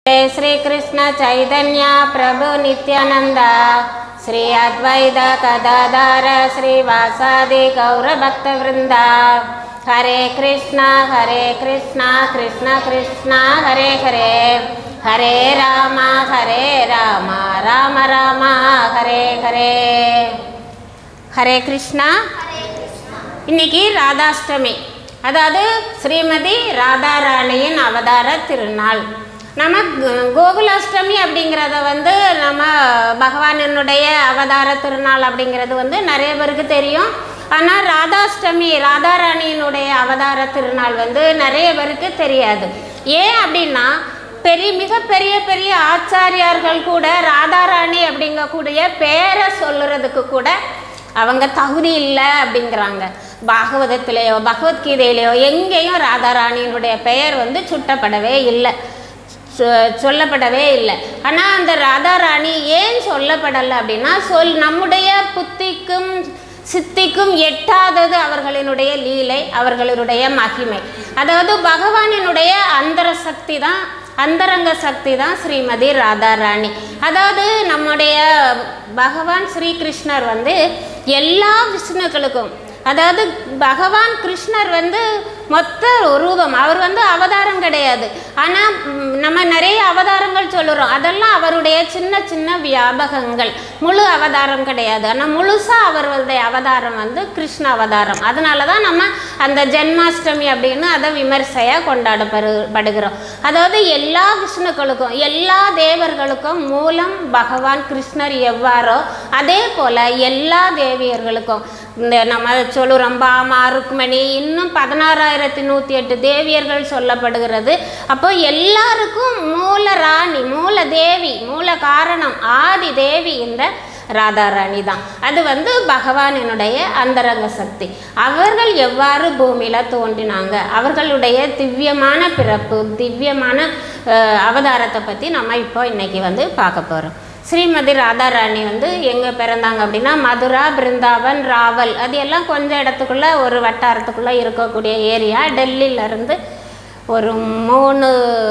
जय श्री कृष्ण चैतन्य प्रभु नित्यानंद श्री अद्वैत गदाधर श्रीवासादि गौरभक्तवृंद हरे कृष्ण हरे कृष्ण कृष्ण कृष्ण हरे हरे हरे राम हरे राम राम राम हरे हरे ஹரே கிருஷ்ணா இன்னைக்கு ராதாஷ்டமி அதாவது ஸ்ரீமதி ராதாராணியின் அவதார திருநாள் நம்ம கோ- கோகுலாஷ்டமி அப்படிங்கிறத வந்து நம்ம பகவானினுடைய அவதார திருநாள் அப்படிங்கிறது வந்து நிறைய பேருக்கு தெரியும் ஆனால் ராதாஷ்டமி ராதாராணியினுடைய அவதார திருநாள் வந்து நிறைய பேருக்கு தெரியாது ஏன் அப்படின்னா பெரிய மிகப்பெரிய பெரிய ஆச்சாரியார்கள் கூட ராதாராணி அப்படிங்கக்கூடிய பேரை சொல்லுறதுக்கு கூட அவங்க தகுதி இல்லை அப்படிங்கிறாங்க பாகவதத்திலேயோ பகவத்கீதையிலையோ எங்கேயும் ராதாராணியினுடைய பெயர் வந்து சுட்டப்படவே இல்லை சொ- சொல்லப்படவே இல்லை ஆனால் அந்த ராதாராணி ஏன் சொல்லப்படலை அப்படின்னா சொல் நம்முடைய புத்திக்கும் சித்திக்கும் எட்டாதது அவர்களினுடைய லீலை அவர்களுடைய மகிமை அதாவது பகவானினுடைய அந்தர சக்தி தான் அந்தரங்க சக்தி தான் ஸ்ரீமதி ராதாராணி அதாவது நம்முடைய பகவான் ஸ்ரீகிருஷ்ணர் வந்து எல்லா விஷ்ணுக்களுக்கும் அதாவது பகவான் கிருஷ்ணர் வந்து மொத்த ரூபம் அவர் வந்து அவதாரம் கிடையாது ஆனால் நம்ம நிறைய அவதாரங்கள் சொல்லுறோம் அதெல்லாம் அவருடைய சின்ன சின்ன வியாபகங்கள் முழு அவதாரம் கிடையாது ஆனால் முழுசாக அவருடைய அவதாரம் வந்து கிருஷ்ண அவதாரம் அதனால தான் நம்ம அந்த ஜென்மாஷ்டமி அப்படின்னு அதை விமர்சையாக கொண்டாடப்படுகிறோம் அதாவது எல்லா விஷ்ணுக்களுக்கும் எல்லா தேவர்களுக்கும் மூலம் பகவான் கிருஷ்ணர் எவ்வாறோ அதே போல் எல்லா தேவியர்களுக்கும் இந்த நம்ம சொல்லுறோம் பாமா ருக்மணி இன்னும் பதினாறாயிரத்தி நூற்றி எட்டு தேவியர்கள் சொல்லப்படுகிறது அப்போ எல்லாருக்கும் மூல ராணி மூல தேவி மூல காரணம் ஆதி தேவி இந்த ராதாராணி தான் அது வந்து பகவானினுடைய அந்தரங்க சக்தி அவர்கள் எவ்வாறு பூமியில் தோன்றினாங்க அவர்களுடைய திவ்யமான பிறப்பு திவ்யமான அஹ், அவதாரத்தை பற்றி நம்ம இப்போ இன்னைக்கு வந்து பார்க்க போகிறோம் ஸ்ரீமதி ராதாராணி வந்து எங்கே பிறந்தாங்க அப்படின்னா மதுரா பிருந்தாவன் ராவல் அது எல்லாம் கொஞ்சம் இடத்துக்குள்ளே ஒரு வட்டாரத்துக்குள்ளே இருக்கக்கூடிய ஏரியா டெல்லியிலேருந்து ஒரு மூணு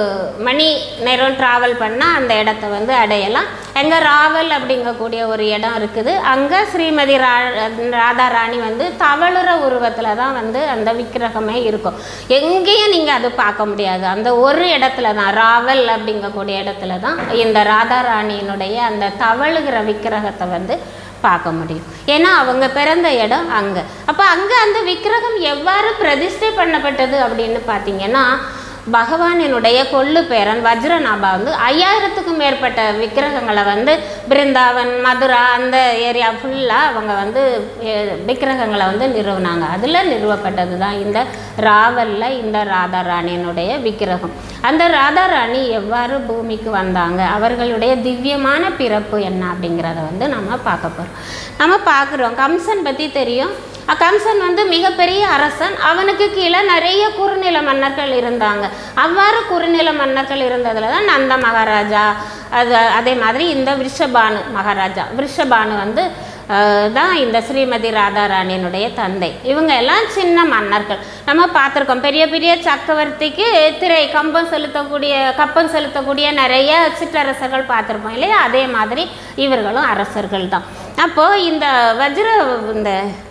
மணி நேரம் ட்ராவல் பண்ணால் அந்த இடத்த வந்து அடையலாம் எங்கே ராவல் அப்படிங்கக்கூடிய ஒரு இடம் இருக்குது அங்கே ஸ்ரீமதி ரா ராதாராணி வந்து தவழுற உருவத்தில் தான் வந்து அந்த விக்கிரகமே இருக்கும் எங்கேயும் நீங்கள் அது பார்க்க முடியாது அந்த ஒரு இடத்துல தான் ராவல் அப்படிங்கக்கூடிய இடத்துல தான் இந்த ராதாராணியினுடைய அந்த தவழுகிற விக்கிரகத்தை வந்து பார்க்க முடியும் ஏன்னா அவங்க பிறந்த இடம் அங்கே அப்போ அங்கே அந்த விக்கிரகம் எவ்வாறு பிரதிஷ்டை பண்ணப்பட்டது அப்படின்னு பார்த்தீங்கன்னா பகவானினுடைய கொள்ளு பேரன் வஜ்ரநாபா வந்து ஐயாயிரத்துக்கும் மேற்பட்ட விக்கிரகங்களை வந்து பிருந்தாவன் மதுரா அந்த ஏரியா ஃபுல்லாக அவங்க வந்து எ- விக்கிரகங்களை வந்து நிறுவினாங்க அதில் நிறுவப்பட்டது தான் இந்த ராவலில் இந்த ராதாராணியினுடைய விக்கிரகம் அந்த ராதாராணி எவ்வாறு பூமிக்கு வந்தாங்க அவர்களுடைய திவ்யமான பிறப்பு என்ன அப்படிங்கிறத வந்து நம்ம பார்க்க போகிறோம் நம்ம பார்க்குறோம் கம்சன் பற்றி தெரியும் அஹ் கம்சன் வந்து மிகப்பெரிய அரசன் அவனுக்கு கீழே நிறைய குறுநில மன்னர்கள் இருந்தாங்க அவ்வாறு குறுநில மன்னர்கள் இருந்ததுல தான் நந்த மகாராஜா அது அதே மாதிரி இந்த விருஷபானு மகாராஜா விருஷபானு வந்து அஹ், தான் இந்த ஸ்ரீமதி ராதாராணியினுடைய தந்தை இவங்க எல்லாம் சின்ன மன்னர்கள் நம்ம பார்த்துருக்கோம் பெரிய பெரிய சக்கரவர்த்திக்கு திரை கம்பம் செலுத்தக்கூடிய கப்பம் செலுத்தக்கூடிய நிறைய சிற்றரசர்கள் பார்த்துருப்போம் இல்லையா அதே மாதிரி இவர்களும் அரசர்கள் தான் அப்போது இந்த வஜ்ர இந்த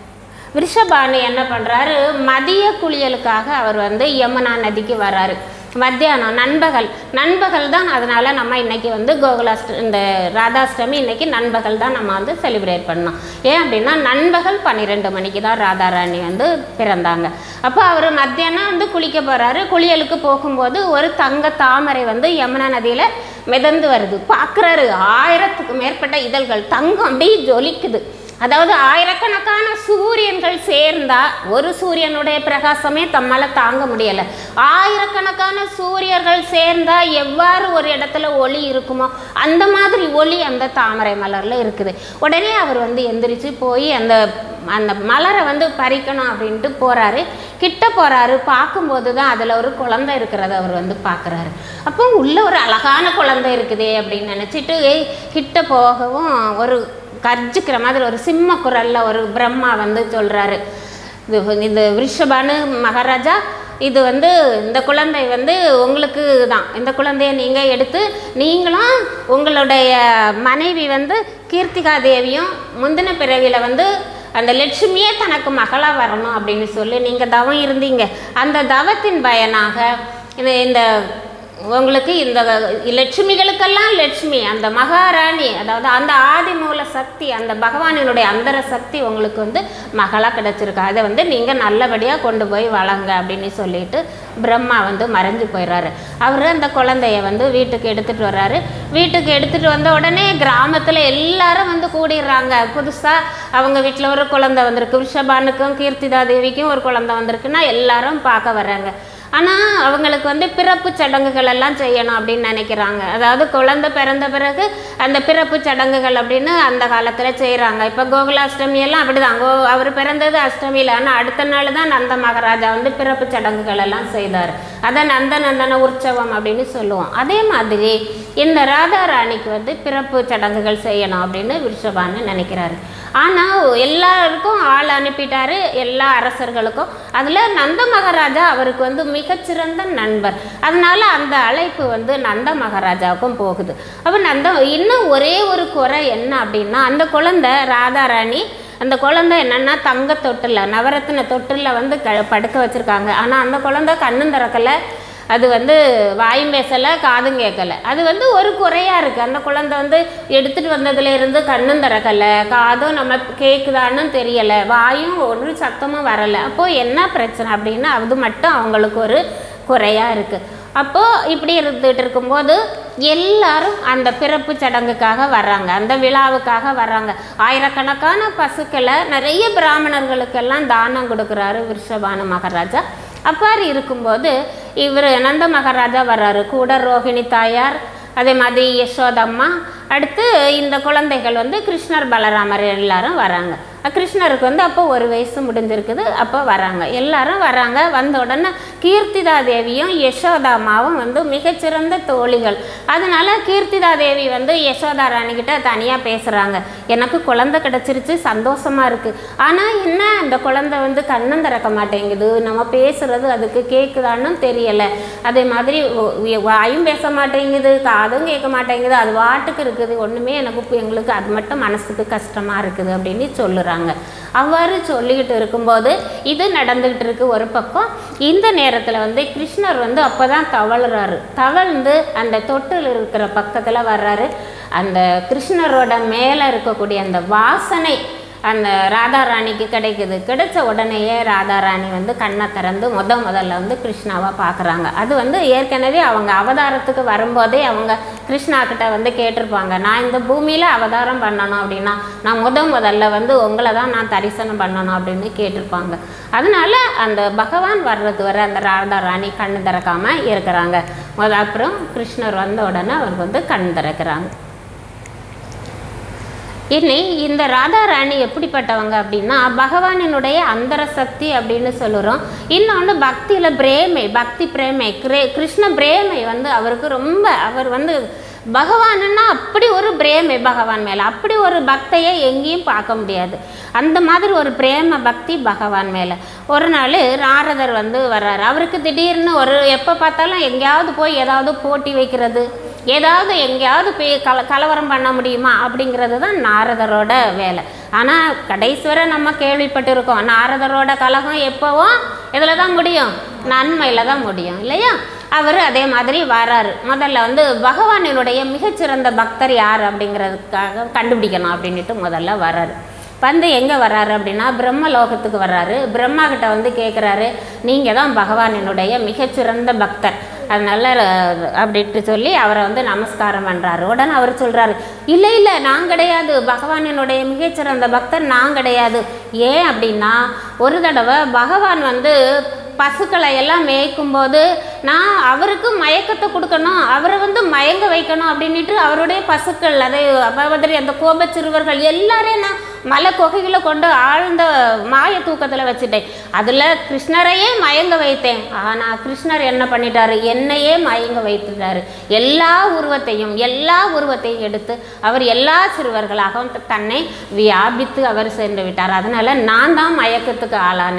ரிஷபானு என்ன பண்ணுறாரு மதிய குளியலுக்காக அவர் வந்து யமுனா நதிக்கு வராரு மத்தியானம் நண்பகல் நண்பகல் தான் அதனால நம்ம இன்னைக்கு வந்து கோகுலாஷ்ட இந்த ராதாஷ்டமி இன்னைக்கு நண்பகல் தான் நம்ம வந்து செலிப்ரேட் பண்ணோம் ஏன் அப்படின்னா நண்பகல் பன்னிரெண்டு மணிக்கு தான் ராதாராணி வந்து பிறந்தாங்க அப்போ அவர் மத்தியானம் வந்து குளிக்க போகிறாரு குளியலுக்கு போகும்போது ஒரு தங்க தாமரை வந்து யமுனா நதியில் மிதந்து வருது பார்க்குறாரு ஆயிரத்துக்கு மேற்பட்ட இதழ்கள் தங்கம் அப்படியே ஜொலிக்குது அதாவது ஆயிரக்கணக்கான சூரியன்கள் சேர்ந்தா ஒரு சூரியனுடைய பிரகாசமே தம்மால தாங்க முடியல ஆயிரக்கணக்கான சூரியர்கள் சேர்ந்தா எவ்வாறு ஒரு இடத்துல ஒளி இருக்குமோ அந்த மாதிரி ஒளி அந்த தாமரை மலர்ல இருக்குது உடனே அவர் வந்து எந்திரிச்சு போய் அந்த அந்த மலரை வந்து பறிக்கணும் அப்படின்ட்டு போறாரு கிட்ட போறாரு பார்க்கும்போது தான் அதில் ஒரு குழந்தை இருக்கிறத அவர் வந்து பார்க்குறாரு அப்போ உள்ள ஒரு அழகான குழந்தை இருக்குதே அப்படின்னு நினச்சிட்டு கிட்ட போகவும் ஒரு கர்ஜிக்கிற மாதிரி ஒரு சிம்ம குரல்ல ஒரு பிரம்மா வந்து சொல்றாரு இது இந்த விருஷபானு மகாராஜா இது வந்து இந்த குழந்தை வந்து உங்களுக்கு தான் இந்த குழந்தைய நீங்கள் எடுத்து நீங்களும் உங்களுடைய மனைவி வந்து கீர்த்திகா தேவியும் முந்தின பிறவியில் வந்து அந்த லட்சுமியே தனக்கு மகளாக வரணும் அப்படின்னு சொல்லி நீங்கள் தவம் இருந்தீங்க அந்த தவத்தின் பயனாக இந்த இந்த உங்களுக்கு இந்த லட்சுமிகளுக்கெல்லாம் லட்சுமி அந்த மகாராணி அதாவது அந்த ஆதி மூல சக்தி அந்த பகவானினுடைய அந்தர சக்தி உங்களுக்கு வந்து மகளாக கிடச்சிருக்கு அதை வந்து நீங்கள் நல்லபடியாக கொண்டு போய் வளங்க அப்படின்னு சொல்லிட்டு பிரம்மா வந்து மறைஞ்சு போயிடுறாரு அவர் அந்த குழந்தைய வந்து வீட்டுக்கு எடுத்துகிட்டு வர்றாரு வீட்டுக்கு எடுத்துகிட்டு வந்த உடனே கிராமத்தில் எல்லாரும் வந்து கூடிடுறாங்க புதுசாக அவங்க வீட்டில் ஒரு குழந்தை வந்திருக்கு ரிஷபானுக்கும் கீர்த்திதா தேவிக்கும் ஒரு குழந்தை வந்திருக்குன்னா எல்லாரும் பார்க்க வர்றாங்க ஆனால் அவங்களுக்கு வந்து பிறப்பு சடங்குகள் எல்லாம் செய்யணும் அப்படின்னு நினைக்கிறாங்க அதாவது குழந்தை பிறந்த பிறகு அந்த பிறப்பு சடங்குகள் அப்படின்னு அந்த காலத்தில் செய்கிறாங்க இப்போ கோகுலாஷ்டமி எல்லாம் அப்படிதான் கோ அவர் பிறந்தது அஷ்டமியில் ஆனால் அடுத்த நாள் தான் நந்த மகாராஜா வந்து பிறப்பு சடங்குகள் எல்லாம் செய்தார் அதை நந்த நந்தன உற்சவம் அப்படின்னு சொல்லுவோம் அதே மாதிரி இந்த ராதா ராணிக்கு வந்து பிறப்பு சடங்குகள் செய்யணும் அப்படின்னு விருஷபான்னு நினைக்கிறாரு ஆனால் எல்லாருக்கும் ஆள் அனுப்பிட்டாரு எல்லா அரசர்களுக்கும் அதில் நந்த மகாராஜா அவருக்கு வந்து மிகச்சிறந்த நண்பர் அதனால அந்த அழைப்பு வந்து நந்த மகாராஜாவுக்கும் போகுது அப்போ நந்த இன்னும் ஒரே ஒரு குறை என்ன அப்படின்னா அந்த குழந்தை ராதாராணி அந்த குழந்தை என்னன்னா தங்க தொட்டில் நவரத்தின தொட்டில் வந்து க படுக்க வச்சுருக்காங்க ஆனால் அந்த குழந்தை கண்ணும் திறக்கலை அது வந்து வாயும் பேசலை காதும் கேட்கல அது வந்து ஒரு குறையாக இருக்குது அந்த குழந்தை வந்து எடுத்துகிட்டு வந்ததுலேருந்து கண்ணும் திறக்கலை காதும் நம்ம கேட்குதான்னு தெரியலை வாயும் ஒரு சத்தமும் வரலை அப்போது என்ன பிரச்சனை அப்படின்னா அது மட்டும் அவங்களுக்கு ஒரு குறையாக இருக்குது அப்போது இப்படி இருந்துகிட்டு இருக்கும்போது எல்லாரும் அந்த பிறப்பு சடங்குக்காக வர்றாங்க அந்த விழாவுக்காக வர்றாங்க ஆயிரக்கணக்கான பசுக்களை நிறைய பிராமணர்களுக்கெல்லாம் தானம் கொடுக்குறாரு விருஷபானு மகாராஜா அவ்வாறு இருக்கும்போது இவர் நந்த மகாராஜா வர்றாரு கூட ரோகிணி தாயார் அதே மாதிரி யசோதம்மா அடுத்து இந்த குழந்தைகள் வந்து கிருஷ்ணர் பலராமர் எல்லாரும் வராங்க கிருஷ்ணருக்கு வந்து அப்போ ஒரு வயசு முடிஞ்சிருக்குது அப்போ வராங்க எல்லாரும் வராங்க வந்த உடனே கீர்த்திதா தேவியும் யசோதாமாவும் வந்து மிகச்சிறந்த தோழிகள் அதனால கீர்த்திதா தேவி வந்து யசோதா ராணிக்கிட்ட தனியாக பேசுகிறாங்க எனக்கு குழந்தை கிடச்சிருச்சு சந்தோஷமாக இருக்குது ஆனால் என்ன அந்த குழந்தை வந்து கண்ணம் திறக்க மாட்டேங்குது நம்ம பேசுகிறது அதுக்கு கேட்குதான்னு தெரியலை அதே மாதிரி ஒ- வாயும் பேச மாட்டேங்குது காதும் கேட்க மாட்டேங்குது அது வாட்டுக்கு இருக்குது ஒன்றுமே எனக்கு இப்ப எங்களுக்கு அது மட்டும் மனசுக்கு கஷ்டமாக இருக்குது அப்படின்னு சொல்லுறாங்க அவ்வாறு சொல்லிக்கிட்டு இருக்கும்போது இது நடந்துக்கிட்டு இருக்கு ஒரு பக்கம் இந்த நேரத்தில் வந்து கிருஷ்ணர் வந்து அப்போ தான் தவழுறாரு தவழ்ந்து அந்த தொட்டில் இருக்கிற பக்கத்தில் வர்றாரு அந்த கிருஷ்ணரோட மேலே இருக்கக்கூடிய அந்த வாசனை அந்த ராதாராணிக்கு கிடைக்குது கிடைச்ச உடனேயே ராதாராணி வந்து கண்ணை திறந்து முத முதல்ல வந்து கிருஷ்ணாவை பார்க்குறாங்க அது வந்து ஏற்கனவே அவங்க அவதாரத்துக்கு வரும்போதே அவங்க கிருஷ்ணா கிட்ட வந்து கேட்டிருப்பாங்க நான் இந்த பூமியில் அவதாரம் பண்ணணும் அப்படின்னா நான் முத முதல்ல வந்து உங்களை தான் நான் தரிசனம் பண்ணணும் அப்படின்னு கேட்டிருப்பாங்க அதனால அந்த பகவான் வர்றது வரை அந்த ராதாராணி கண் திறக்காம இருக்கிறாங்க முத அப்புறம் கிருஷ்ணர் வந்த உடனே அவர் வந்து கண் திறக்கிறாங்க இனி இந்த ராதா ராணி எப்படிப்பட்டவங்க அப்படின்னா பகவானினுடைய அந்தர சக்தி அப்படின்னு சொல்லுறோம் இன்னொன்று பக்தியில் பிரேமை பக்தி பிரேமை கிரே கிருஷ்ண பிரேமை வந்து அவருக்கு ரொம்ப அவர் வந்து பகவானுன்னா அப்படி ஒரு பிரேமை பகவான் மேலே அப்படி ஒரு பக்தையை எங்கேயும் பார்க்க முடியாது அந்த மாதிரி ஒரு பிரேம பக்தி பகவான் மேலே ஒரு நாள் நாரதர் வந்து வர்றாரு அவருக்கு திடீர்னு ஒரு எப்போ பார்த்தாலும் எங்கேயாவது போய் ஏதாவது போட்டி வைக்கிறது ஏதாவது எங்கேயாவது போய் கல கலவரம் பண்ண முடியுமா அப்படிங்கிறது தான் நாரதரோட வேலை ஆனால் கடைசிவரை நம்ம கேள்விப்பட்டிருக்கோம் நாரதரோட கலகம் எப்போவும் இதில் தான் முடியும் நன்மையில் தான் முடியும் இல்லையா அவர் அதே மாதிரி வராரு முதல்ல வந்து பகவானினுடைய மிகச்சிறந்த பக்தர் யார் அப்படிங்கிறதுக்காக கண்டுபிடிக்கணும் அப்படின்ட்டு முதல்ல வராரு வந்து எங்கே வர்றாரு அப்படின்னா பிரம்ம லோகத்துக்கு வர்றாரு பிரம்மா கிட்ட வந்து கேட்குறாரு நீங்கள் தான் பகவானினுடைய மிகச்சிறந்த பக்தர் அதனால அஹ், அப்படின்ட்டு சொல்லி அவரை வந்து நமஸ்காரம் பண்ணுறாரு உடனே அவர் சொல்கிறாரு இல்லை இல்லை நான் கிடையாது பகவானினுடைய மிகச்சிறந்த பக்தர் நான் கிடையாது ஏன் அப்படின்னா ஒரு தடவை பகவான் வந்து பசுக்களை எல்லாம் மேய்க்கும்போது நான் அவருக்கு மயக்கத்தை கொடுக்கணும் அவரை வந்து மயங்க வைக்கணும் அப்படின்ட்டு அவருடைய பசுக்கள் அதை மாதிரி அந்த கோப சிறுவர்கள் எல்லாரையும் நான் மலை குகைகளை கொண்டு ஆழ்ந்த மாய தூக்கத்தில் வச்சுட்டேன் அதில் கிருஷ்ணரையே மயங்க வைத்தேன் ஆனால் கிருஷ்ணர் என்ன பண்ணிட்டாரு என்னையே மயங்க வைத்துட்டாரு எல்லா உருவத்தையும் எல்லா உருவத்தையும் எடுத்து அவர் எல்லா சிறுவர்களாகவும் த- தன்னை வியாபித்து அவர் சென்று விட்டார் அதனால நான் தான் மயக்கத்துக்கு ஆளானேன்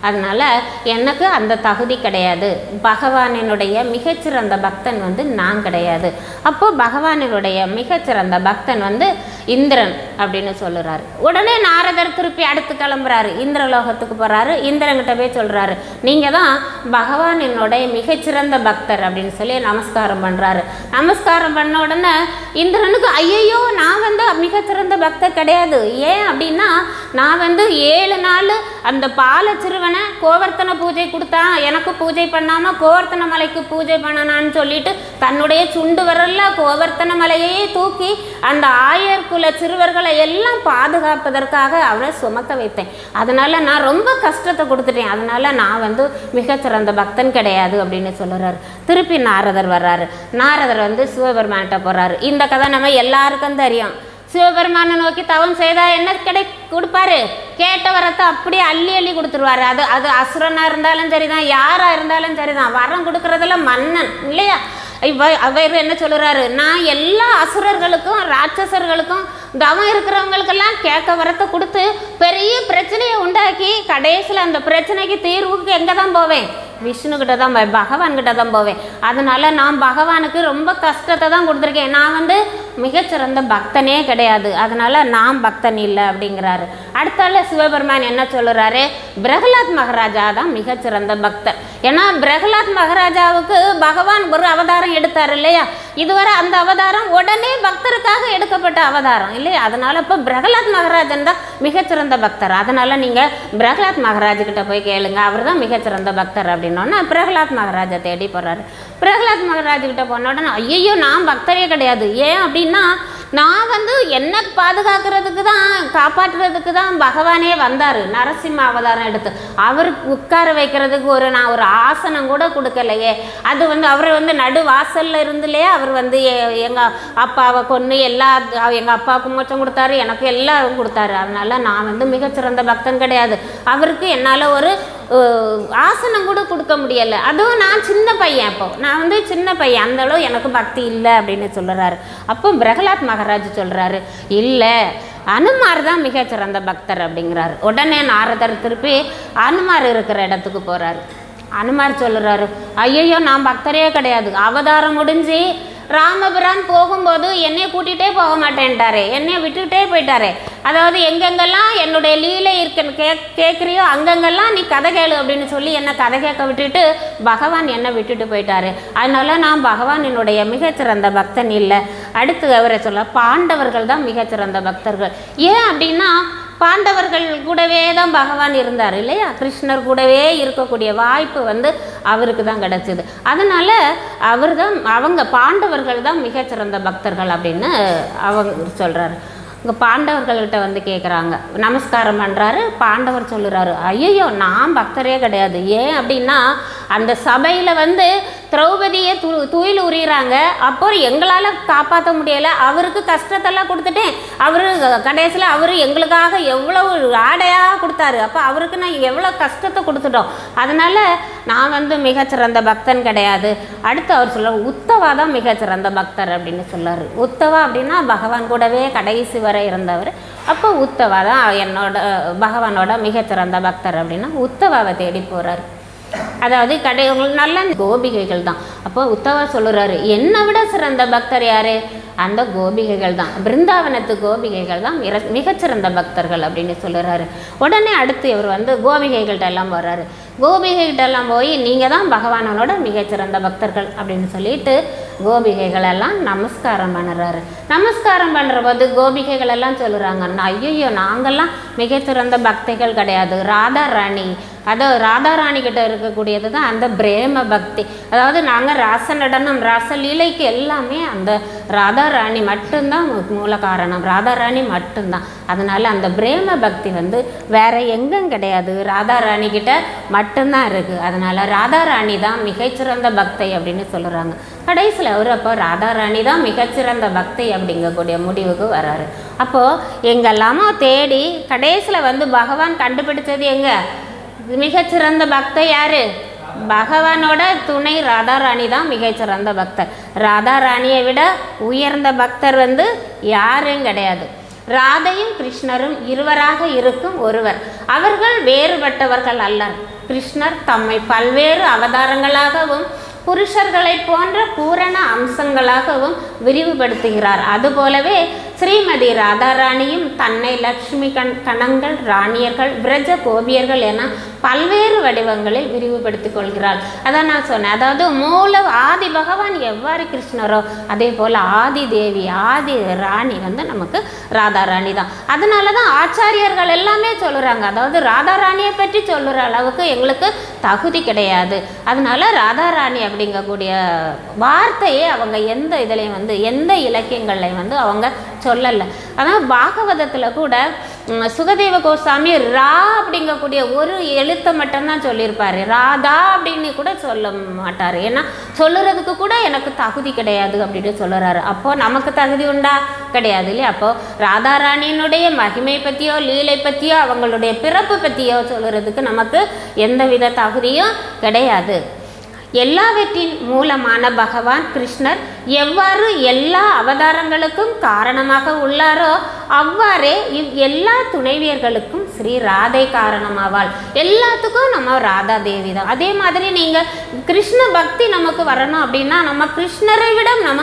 அதனால் எனக்கு அந்த தகுதி கிடையாது பகவானினுடைய மிகச்சிறந்த பக்தன் வந்து நான் கிடையாது அப்போ பகவானினுடைய மிகச்சிறந்த பக்தன் வந்து இந்திரன் அப்படின்னு சொல்லுறாரு உடனே நாரதர் திருப்பி அடுத்து கிளம்புறாரு இந்திரலோகத்துக்கு போறாரு இந்திரன்கிட்ட போய் சொல்றாரு நீங்க தான் பகவானினுடைய மிகச்சிறந்த பக்தர் அப்படின்னு சொல்லி நமஸ்காரம் பண்றாரு நமஸ்காரம் பண்ண உடனே இந்திரனுக்கு ஐயையோ நான் வந்து மிகச்சிறந்த பக்தர் கிடையாது ஏன் அப்படின்னா நான் வந்து ஏழு நாள் அந்த பால சிறுவனை கோவர்த்தன பூஜை கொடுத்தா எனக்கு பூஜை பண்ணாம கோவர்த்தன மலைக்கு பூஜை பண்ணனான்னு சொல்லிட்டு தன்னுடைய சுண்டு விரல்ல கோவர்த்தன மலையையே தூக்கி அந்த ஆயர் குல சிறுவர்களை எல்லாம் பாதுகாப்பதற்காக அவரை சுமக்க வைத்தேன் அதனால நான் ரொம்ப கஷ்டத்தை கொடுத்துட்டேன் அதனால நான் வந்து மிகச்சிறந்த பக்தன் கிடையாது அப்படின்னு சொல்லுறாரு திருப்பி நாரதர் வர்றாரு நாரதர் வந்து சிவபெருமான்கிட்ட போறாரு இந்த கதை நம்ம எல்லாருக்கும் தெரியும் சிவபெருமானை நோக்கி தவம் செய்தா என்ன கிடை கொடுப்பாரு கேட்ட வரத்தை அப்படியே அள்ளி அள்ளி கொடுத்துருவாரு அது அது அசுரனா இருந்தாலும் சரிதான் யாரா இருந்தாலும் சரிதான் வரம் கொடுக்கறதுல மன்னன் இல்லையா இவ அவர் என்ன சொல்லுறாரு நான் எல்லா அசுரர்களுக்கும் ராட்சசர்களுக்கும் தவம் இருக்கிறவங்களுக்கெல்லாம் கேட்க வரத்தை கொடுத்து பெரிய பிரச்சனையை உண்டாக்கி கடைசியில் அந்த பிரச்சனைக்கு தீர்வுக்கு எங்கே தான் போவேன் விஷ்ணு கிட்ட தான் போவேன் பகவான் கிட்ட தான் போவேன் அதனால நான் பகவானுக்கு ரொம்ப கஷ்டத்தை தான் கொடுத்துருக்கேன் நான் வந்து மிகச்சிறந்த பக்தனே கிடையாது அதனால நான் பக்தன் இல்லை அப்படிங்கிறாரு அடுத்தால சிவபெருமான் என்ன சொல்லுறாரு பிரகலாத் மகாராஜா தான் மிகச்சிறந்த பக்தர் ஏன்னா பிரகலாத் மகாராஜாவுக்கு பகவான் ஒரு அவதாரம் எடுத்தார் இல்லையா இதுவரை அந்த அவதாரம் உடனே பக்தருக்காக எடுக்கப்பட்ட அவதாரம் இல்லையா அதனால இப்போ பிரகலாத் மகாராஜன் தான் மிகச்சிறந்த பக்தர் அதனால நீங்க பிரகலாத் மகாராஜ் கிட்ட போய் கேளுங்க அவர் தான் மிகச்சிறந்த பக்தர் அப்படின்னோன்னா பிரகலாத் மகாராஜை தேடி போறாரு பிரகலாத் மகாராஜ் கிட்ட போன உடனே ஐயோ நான் பக்தரே கிடையாது ஏன் அப்படின்னா நான் வந்து என்ன பாதுகாக்கிறதுக்கு தான் காப்பாற்றுறதுக்கு தான் பகவானே வந்தார் நரசிம்ம அவதாரம் எடுத்து அவருக்கு உட்கார வைக்கிறதுக்கு ஒரு நான் ஒரு ஆசனம் கூட கொடுக்கலையே அது வந்து அவர் வந்து நடு வாசல்ல இருந்துலையே அவர் வந்து எ- எங்க அப்பாவை கொன்று எல்லா எங்க அப்பாவுக்கு மோச்சம் கொடுத்தாரு எனக்கு எல்லாம் கொடுத்தாரு அதனால நான் வந்து மிகச்சிறந்த பக்தன் கிடையாது அவருக்கு என்னால் ஒரு அஹ், ஆசனம் கூட கொடுக்க முடியலை அதுவும் நான் சின்ன பையன் அப்போ நான் வந்து சின்ன பையன் அந்த அளவு எனக்கு பக்தி இல்லை அப்படின்னு சொல்லுறாரு அப்போ பிரகலாத் மகாராஜ் சொல்றாரு இல்லை அனுமார் தான் மிகச்சிறந்த பக்தர் அப்படிங்கிறாரு உடனே நாரதர் திருப்பி அனுமார் இருக்கிற இடத்துக்கு போறாரு அனுமார் சொல்லுறாரு ஐயோ நான் பக்தரே கிடையாது அவதாரம் முடிஞ்சு ராமபிரான் போகும்போது என்னைய கூட்டிகிட்டே போக மாட்டேன்ட்டாரே என்னைய விட்டுக்கிட்டே போயிட்டாரே அதாவது எங்கெங்கெல்லாம் என்னுடைய லீலை இருக்குன்னு கே கேட்குறியோ அங்கங்கெல்லாம் நீ கதை கேளு அப்படின்னு சொல்லி என்னை கதை கேட்க விட்டுட்டு பகவான் என்னை விட்டுட்டு போயிட்டாரு அதனால நான் பகவான் என்னுடைய மிகச்சிறந்த பக்தன் இல்லை அடுத்து அவரை சொல்ல பாண்டவர்கள் தான் மிகச்சிறந்த பக்தர்கள் ஏன் அப்படின்னா பாண்டவர்கள் கூடவே தான் பகவான் இருந்தார் இல்லையா கிருஷ்ணர் கூடவே இருக்கக்கூடிய வாய்ப்பு வந்து அவருக்கு தான் கிடைச்சிது அதனால அவர் தான் அவங்க பாண்டவர்கள் தான் மிகச்சிறந்த பக்தர்கள் அப்படின்னு அவங்க சொல்றாரு இங்கே பாண்டவர்கள்கிட்ட வந்து கேட்குறாங்க நமஸ்காரம் பண்ணுறாரு பாண்டவர் சொல்லுறாரு ஐயோ நான் பக்தரே கிடையாது ஏன் அப்படின்னா அந்த சபையில் வந்து திரௌபதியை து துயில் உரிகிறாங்க அப்போ எங்களால் காப்பாற்ற முடியலை அவருக்கு கஷ்டத்தெல்லாம் கொடுத்துட்டேன் அவர் கடைசியில் அவர் எங்களுக்காக எவ்வளவு ஆடையாக கொடுத்தாரு அப்போ அவருக்கு நான் எவ்வளோ கஷ்டத்தை கொடுத்துட்டோம் அதனால் நான் வந்து மிகச்சிறந்த பக்தன் கிடையாது அடுத்து அவர் சொல்ல உத்தவா தான் மிகச்சிறந்த பக்தர் அப்படின்னு சொல்லாரு உத்தவா அப்படின்னா பகவான் கூடவே கடைசி வரை இருந்தவர் அப்போ உத்தவா தான் என்னோட பகவானோட மிகச்சிறந்த பக்தர் அப்படின்னா உத்தவாவை தேடி போகிறார் அதாவது கடை உங்களுக்கு நல்ல கோபிகைகள் தான் அப்போ உத்தவா சொல்லுறாரு என்னை விட சிறந்த பக்தர் யாரு அந்த கோபிகைகள் தான் பிருந்தாவனத்து கோபிகைகள் தான் மிர- மிகச்சிறந்த பக்தர்கள் அப்படின்னு சொல்லுறாரு உடனே அடுத்து இவர் வந்து கோபிகைகள்கிட்ட எல்லாம் போறாரு கோபிகைகிட்ட எல்லாம் போய் நீங்கள் தான் பகவானோட மிகச்சிறந்த பக்தர்கள் அப்படின்னு சொல்லிட்டு கோபிகைகள் எல்லாம் நமஸ்காரம் பண்ணுறாரு நமஸ்காரம் பண்ணுற போது கோபிகைகள் எல்லாம் சொல்லுறாங்க ஐயோ நாங்கள்லாம் மிகச்சிறந்த பக்திகள் கிடையாது ராதா ராணி அதோ ராதா ராணி கிட்ட இருக்கக்கூடியது தான் அந்த பிரேம பக்தி அதாவது நாங்கள் ராச நடனம் ராசலீலைக்கு எல்லாமே அந்த ராதா ராணி மட்டும்தான் மூ- மூல காரணம் ராதா ராணி மட்டும்தான் அதனால அந்த பிரேம பக்தி வந்து வேற எங்கும் கிடையாது ராதா ராணி கிட்ட மட்டும்தான் இருக்கு அதனால ராதா ராணி தான் மிகச்சிறந்த பக்தை அப்படின்னு சொல்லுறாங்க கடைசியில் அவர் அப்போ ராதா ராணி தான் மிகச்சிறந்த பக்தை அப்படிங்கக்கூடிய முடிவுக்கு வராரு அப்போ எங்கெல்லாமோ தேடி கடைசியில் வந்து பகவான் கண்டுபிடிச்சது எங்க மிகச்சிறந்த பக்தை யாரு பகவானோட துணை ராதாராணி தான் மிகச்சிறந்த பக்தர் ராதாராணியை விட உயர்ந்த பக்தர் வந்து யாரும் கிடையாது ராதையும் கிருஷ்ணரும் இருவராக இருக்கும் ஒருவர் அவர்கள் வேறுபட்டவர்கள் அல்லர் கிருஷ்ணர் தம்மை பல்வேறு அவதாரங்களாகவும் புருஷர்களைப் போன்ற பூரண அம்சங்களாகவும் விரிவுபடுத்துகிறார் அதுபோலவே ஸ்ரீமதி ராதாராணியும் தன்னை லக்ஷ்மி கண் கணங்கள் ராணியர்கள் விரஜ கோபியர்கள் என பல்வேறு வடிவங்களில் விரிவுபடுத்திக் கொள்கிறாள் அதான் நான் சொன்னேன் அதாவது மூல ஆதி பகவான் எவ்வாறு கிருஷ்ணரோ அதே போல் ஆதி தேவி ஆதி ராணி வந்து நமக்கு ராதாராணி தான் அதனால தான் ஆச்சாரியர்கள் எல்லாமே சொல்லுறாங்க அதாவது ராதாராணியை பற்றி சொல்லுற அளவுக்கு எங்களுக்கு தகுதி கிடையாது அதனால ராதாராணி அப்படிங்கக்கூடிய வார்த்தையை அவங்க எந்த இதுலையும் வந்து எந்த இலக்கியங்கள்லையும் வந்து அவங்க சொல்லலை அதான் பாகவதத்தில் கூட ம், சுகதேவ கோசாமி ரா அப்படிங்கக்கூடிய ஒரு எழுத்தை மட்டும்தான் சொல்லியிருப்பாரு ராதா அப்படின்னு கூட சொல்ல மாட்டார் ஏன்னா சொல்லுறதுக்கு கூட எனக்கு தகுதி கிடையாது அப்படின்னு சொல்லுறாரு அப்போ நமக்கு தகுதி உண்டா கிடையாது இல்லையா அப்போ ராதாராணியினுடைய மகிமை பற்றியோ லீலை பற்றியோ அவங்களுடைய பிறப்பு பற்றியோ சொல்லுறதுக்கு நமக்கு எந்தவித தகுதியும் கிடையாது எல்லாவற்றின் மூலமான பகவான் கிருஷ்ணர் எவ்வாறு எல்லா அவதாரங்களுக்கும் காரணமாக உள்ளாரோ அவ்வாறே இவ் எல்லா துணைவியர்களுக்கும் ஸ்ரீ ராதை காரணமாவாள் எல்லாத்துக்கும் நம்ம ராதா தேவி தான் அதே மாதிரி நீங்கள் கிருஷ்ண பக்தி நமக்கு வரணும் அப்படின்னா நம்ம கிருஷ்ணரை விட நம்ம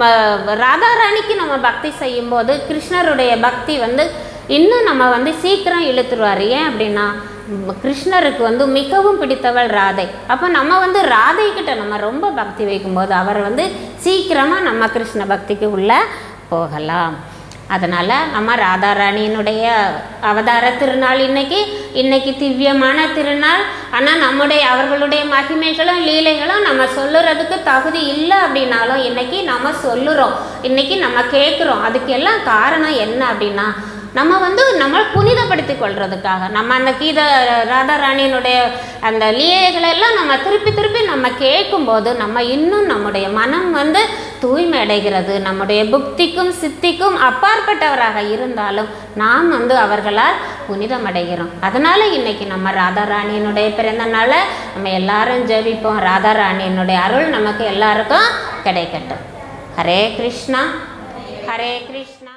ம- ராதாராணிக்கு நம்ம பக்தி செய்யும்போது கிருஷ்ணருடைய பக்தி வந்து இன்னும் நம்ம வந்து சீக்கிரம் இழுத்துருவார் ஏன் அப்படின்னா ம், கிருஷ்ணருக்கு வந்து மிகவும் பிடித்தவள் ராதை அப்போ நம்ம வந்து ராதை கிட்ட நம்ம ரொம்ப பக்தி வைக்கும்போது அவர் வந்து சீக்கிரமாக நம்ம கிருஷ்ண பக்திக்கு உள்ள போகலாம் அதனால் நம்ம ராதாராணியினுடைய அவதார திருநாள் இன்னைக்கு இன்னைக்கு திவ்யமான திருநாள் ஆனால் நம்முடைய அவர்களுடைய மகிமைகளும் லீலைகளும் நம்ம சொல்லுறதுக்கு தகுதி இல்லை அப்படின்னாலும் இன்னைக்கு நம்ம சொல்லுறோம் இன்னைக்கு நம்ம கேட்குறோம் அதுக்கு எல்லாம் காரணம் என்ன அப்படின்னா நம்ம வந்து நம்ம புனிதப்படுத்தி கொள்றதுக்காக நம்ம அந்த கீத ராதாராணியினுடைய அந்த லீலைகளை எல்லாம் நம்ம திருப்பி திருப்பி நம்ம கேட்கும்போது நம்ம இன்னும் நம்முடைய மனம் வந்து தூய்மை அடைகிறது நம்முடைய புக்திக்கும் சித்திக்கும் அப்பாற்பட்டவராக இருந்தாலும் நாம் வந்து அவர்களால் புனிதம் அடைகிறோம் அதனால இன்னைக்கு நம்ம ராதாராணியினுடைய பிறந்த நாளை நம்ம எல்லாரும் ஜெபிப்போம் ராதாராணியினுடைய அருள் நமக்கு எல்லாருக்கும் கிடைக்கட்டும் ஹரே கிருஷ்ணா ஹரே கிருஷ்ணா